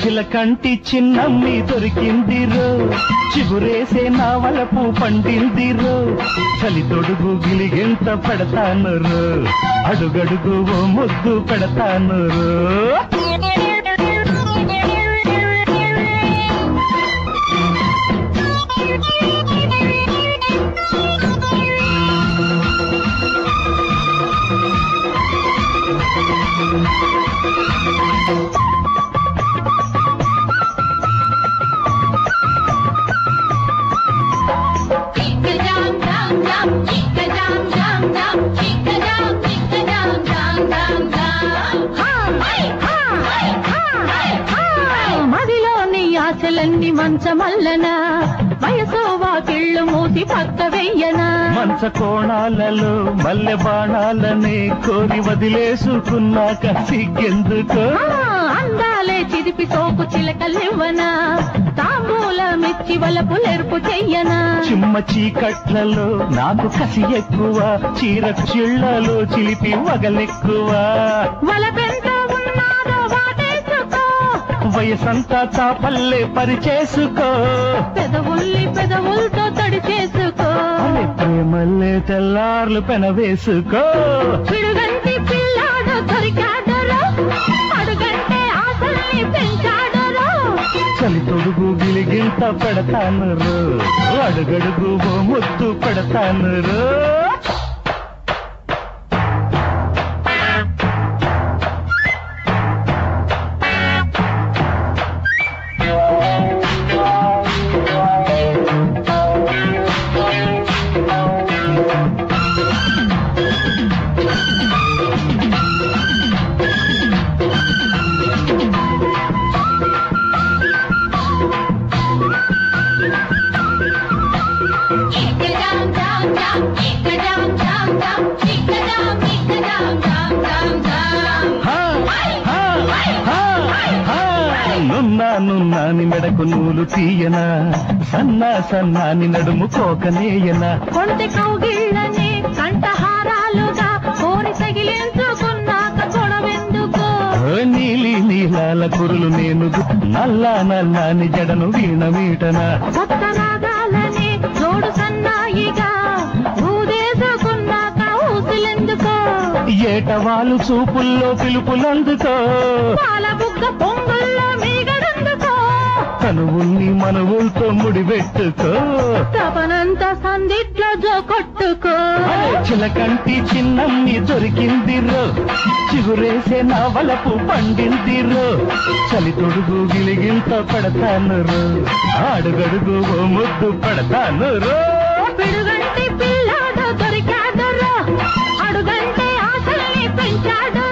చిలకంటి చిన్నమ్మి దొరికిందిరో చిగురేసే నా వలపు పండిందిరో చలి తొడుగు గిలిగింత పెడతాను రో అడుగడుగు ఓ ముద్దు పెడతాను రో Chica-dum, dum, dum, chica-dum, dum, dum, chica-dum, chica-dum, dum, dum, dum. Hey, hey, hey, hey. మదిలో నీ ఆశలన్నీ మంచమల్లన వయసు వాకిళ్ళు మూసి పక్క వెయ్యనా మంచ కోణాలలో మల్లె బాణాలనే కోరి వదిలేసుకున్నాక సిగ్గెందుకో ఆ, అందాలే చిదిపి సోకు చిలకలివ్వనా తాంబూలమిచ్చి వలపు లెరుపు చెయ్యనా చిమ్మ చీకట్లలో నాకు కసి ఎక్కువ చీర చిళ్ళలో చిలిపి వగలెక్కువ వలపెంత ఉన్నాదో వాటేసుకో వయసంతా చాపల్లే పరిచేసుకో పెదవుల్ని పెదవులతో తడి చేసుకో అరే ప్రేమల్లే తెల్లార్లు పెనవేసుకో పిడుగంటి పిల్లాడు దొరికాడరా అడుగంటే ఆశల్ని పెంచాడరా చలి తొడుగు గిలిగింత పెడతాను రో అడుగడుగు ఓ ముద్దు పెడతాను రో Chica-dum, dum, dum, chica-dum, dum, dum, chica-dum, chica-dum, dum, dum, dum. హా, హా, హా, హా. నున్నా నున్నాని మెడకు నూలు తీయనా సన్నా సన్నాని నడుము కోకనేయనా కొంటె కౌగిళ్ళని కంఠహారాలుగా కోరి తగిలించుకున్నాక గొడవెందుకో ఓ నీలి నీలాల కురులు నేను నల్ల నల్లాని జడను వీణ మీటనా కొత్త రాగాలని జోడు సన్నాయిగా ఊదేసుకున్నాక ఊసులెందుకో ఏటవాలు చూపుల్లో పిలుపులందుకో పాల బుగ్గ పొంగుల్లో మీగడందుకో కనువుల్ని మనవులతో ముడిపెట్టుకో తపనంత సందిట్లో జో కొట్టుకో అరే చిలకంటి చిన్నమ్మి దొరికిందిరో చిగురేసే నా వలపు పండిందిరో చలి తొడుగు గిలిగింత పడతాను రో ఆడుగడుగు ఓ ముద్దు పడతాను రో పిడుగంటి పిల్లాడు దొరికాడు అడుగంటే ఆశల్ని పెంచాడు